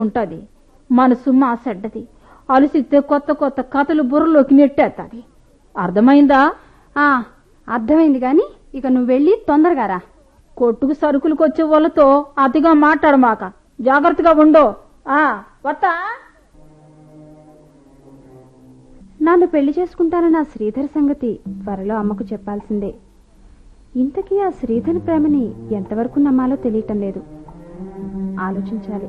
ఉంటది మనసు మా సెడ్డది అలసిస్తే కొత్త కొత్త కథలు బుర్రలోకి నెట్టేస్తుంది అర్థమైందా ఆ అర్థమైంది గాని ఇక నువ్వు వెళ్ళి తొందరగా రా కొట్టుకు సరుకులకు వచ్చే వాళ్ళతో అతిగా మాట్లాడమాక జాగ్రత్తగా ఉండు ఆ వత్తా నన్ను పెళ్లి చేసుకుంటానన్న ఆ శ్రీధర్ సంగతి త్వరలో అమ్మకు చెప్పాల్సిందే ఇంతకీ ఆ శ్రీధర్ ప్రేమని ఎంతవరకు నమ్మాలో తెలియటం లేదు ఆలోచించాలి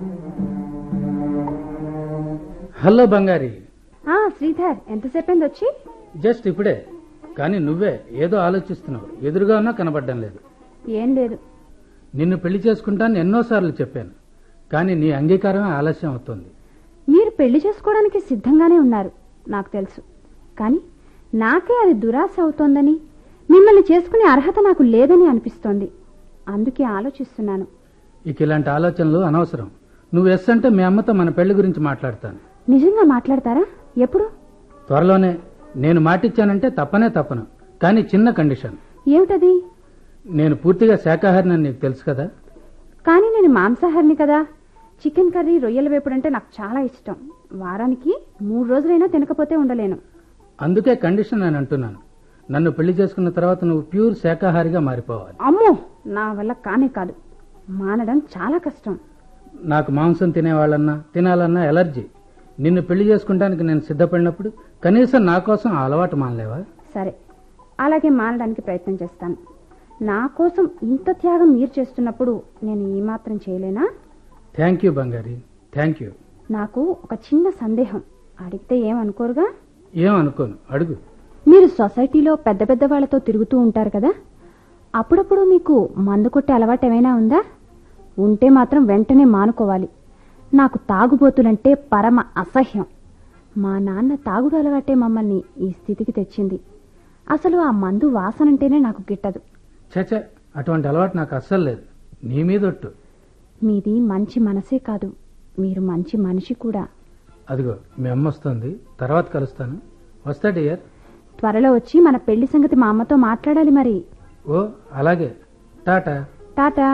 హలో బంగారి ఆ శ్రీధర్ ఎంతసేపైంది వచ్చి జస్ట్ ఇప్పుడే కానీ నువ్వే ఏదో ఆలోచిస్తున్నావు ఎదురుగా ఉన్నా కనబడడం లేదు ఏం లేదు నిన్ను పెళ్లి చేసుకుంటాను ఎన్నోసార్లు చెప్పాను కానీ నీ అంగీకారమే ఆలస్యం అవుతోంది మీరు పెళ్లి చేసుకోవడానికి సిద్ధంగానే ఉన్నారు నాకు తెలుసు కానీ నాకే అది దురాశ అవుతోందని మిమ్మల్ని చేసుకునే అర్హత నాకు లేదని అనిపిస్తోంది అందుకే ఆలోచిస్తున్నాను ఇక ఇలాంటి ఆలోచనలు అనవసరం నువ్వు ఎస్ అంటే మీ అమ్మతో మన పెళ్లి గురించి మాట్లాడతాను నిజంగా మాట్లాడతారా ఎప్పుడు త్వరలోనే నేను మాటిచ్చానంటే తప్పనే తప్పను కానీ చిన్న కండిషన్ ఏమిటది నేను పూర్తిగా శాకాహారిని నీకు తెలుసు కదా కానీ నేను మాంసాహారిని కదా చికెన్ కర్రీ రొయ్యల వేపుడంటే నాకు చాలా ఇష్టం వారానికి మూడు రోజులైనా తినకపోతే ఉండలేను అందుకే కండిషన్ అని అంటున్నాను నన్ను పెళ్లి చేసుకున్న తర్వాత నువ్వు ప్యూర్ శాకాహారిగా మారిపోవాలి అమ్మో నా వల్ల కానే కాదు మానడం చాలా కష్టం నాకు మాంసం తినేవాళ్ళన్నా తినాలన్నా ఎలర్జీ నిన్ను పెళ్లి చేసుకుంటానికి నేను సిద్ధపడినప్పుడు కనీసం నా కోసం ఆ అలవాటు మానలేవా సరే అలాగే మానడానికి ప్రయత్నం చేస్తాను నా కోసం ఇంత త్యాగం మీరు చేస్తున్నప్పుడు నేను ఈ మాత్రం చేయలేనా థ్యాంక్ యూ బంగారి థ్యాంక్ యూ నాకు ఒక చిన్న సందేహం అడిగితే ఏమనుకోరుగా ఏం అనుకోను అడుగు మీరు సొసైటీలో పెద్ద పెద్ద వాళ్ళతో తిరుగుతూ ఉంటారు కదా అప్పుడప్పుడు మీకు మందు కొట్టే అలవాటు ఏమైనా ఉందా ఉంటే మాత్రం వెంటనే మానుకోవాలి నాకు తాగుబోతులంటే పరమ అసహ్యం మా నాన్న తాగుడు అలవాటే మమ్మల్ని ఈ స్థితికి తెచ్చింది అసలు ఆ మందు వాసనంటేనే నాకు గిట్టదు చచ అటువంటి అలవాటు నాకు అస్సలు లేదు నీ మీదొట్టు మీది మంచి మనసే కాదు మీరు మంచి మనిషి కూడా అదిగో మీ అమ్మ వస్తుంది తర్వాత కలుస్తాను వస్తా డియర్ త్వరలో వచ్చి మన పెళ్లి సంగతి మా అమ్మతో మాట్లాడాలి మరి ఓ అలాగే టాటా టాటా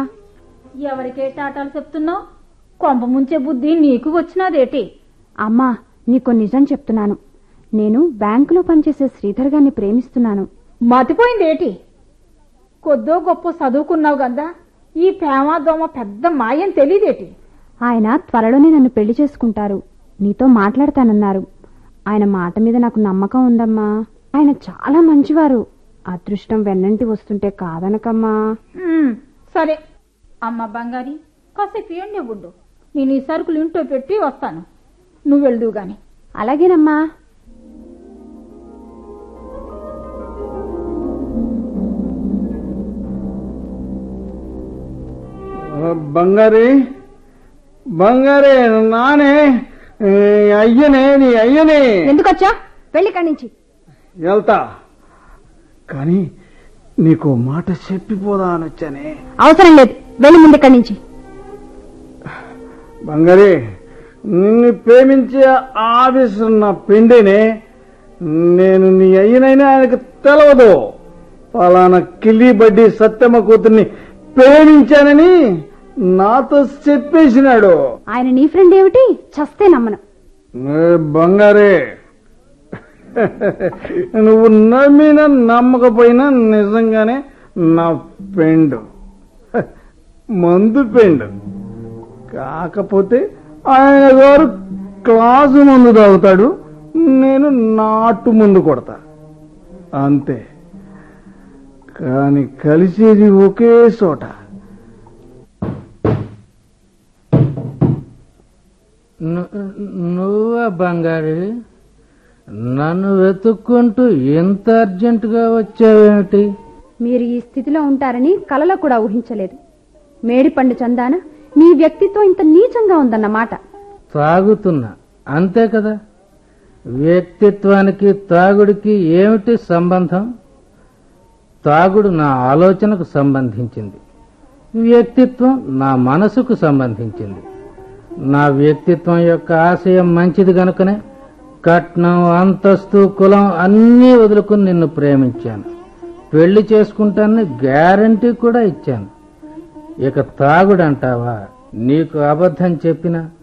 ఎవరికే టాటాలు చెప్తున్నావు కొంప ముంచే బుద్ధి నీకు వచ్చినాదేటి అమ్మా నీకు నిజం చెప్తున్నాను నేను బ్యాంకులో పనిచేసే శ్రీధర్ గారిని ప్రేమిస్తున్నాను మతిపోయిందేటి కొద్దో గొప్ప చదువుకున్నావు కదా ఈ ప్రేమ దోమ పెద్ద మాయం తెలియదేటి ఆయన త్వరలోనే నన్ను పెళ్లి చేసుకుంటారు నీతో మాట్లాడతానన్నారు ఆయన మాట మీద నాకు నమ్మకం ఉందమ్మా ఆయన చాలా మంచివారు అదృష్టం వెన్నంటి వస్తుంటే కాదనకమ్మా ఉమ్, సరే అమ్మ బంగారి కాసేపు ఎండే ఉండు నేను ఈ సరుకులు ఇంట్లో పెట్టి వస్తాను నువ్వు వెళ్దు గాని అలాగేనమ్మా ಬಂಗಾರಿ ಬಂಗಾರಿ ನಾನೇ ఏ, అయ్యనే నీ అయ్యనే ఎందుకొచ్చా వెళ్ళి ఇక్కడి నుంచి వెళ్తా కానీ నీకు మాట చెప్పిపోదా అని వచ్చానే అవసరం లేదు వెళ్ళి ముందు ఇక్కడి నుంచి బంగారి నిన్ను ప్రేమించే ఆవేశం పిండినే నేను నీ అయ్యనైనా ఆయనకు తెలవదు పలానా కిల్లి బడ్డి సత్యమ్మ కూతుర్ని ప్రేమించానని నాతో చెప్పేసినాడు ఆయన నీ ఫ్రెండ్ ఏమిటి చస్తే నమ్మను ఏ బంగారే నువ్వు నమ్మినా నమ్మకపోయినా నిజంగానే నా పెండు మందు పెండు కాకపోతే ఆయన గారు క్లాసు ముందు తాగుతాడు నేను నాటు ముందు కొడతా అంతే కాని కలిసేది ఒకే చోట ను- నువ్వా బంగారి నన్ను వెతుక్కుంటూ ఎంత అర్జెంటుగా వచ్చావేమిటి మీరు ఈ స్థితిలో ఉంటారని కలలో కూడా ఊహించలేదు మేడిపండు చందాన మీ వ్యక్తిత్వం ఇంత నీచంగా ఉందన్నమాట తాగుతున్నా అంతే కదా వ్యక్తిత్వానికి తాగుడికి ఏమిటి సంబంధం తాగుడు నా ఆలోచనకు సంబంధించింది వ్యక్తిత్వం నా మనసుకు సంబంధించింది నా వ్యక్తిత్వం యొక్క ఆశయం మంచిది గనుకనే కట్నం అంతస్తు కులం అన్నీ వదులుకుని నిన్ను ప్రేమించాను పెళ్లి చేసుకుంటానని గ్యారంటీ కూడా ఇచ్చాను ఇక తాగుడంటావా నీకు అబద్ధం చెప్పినా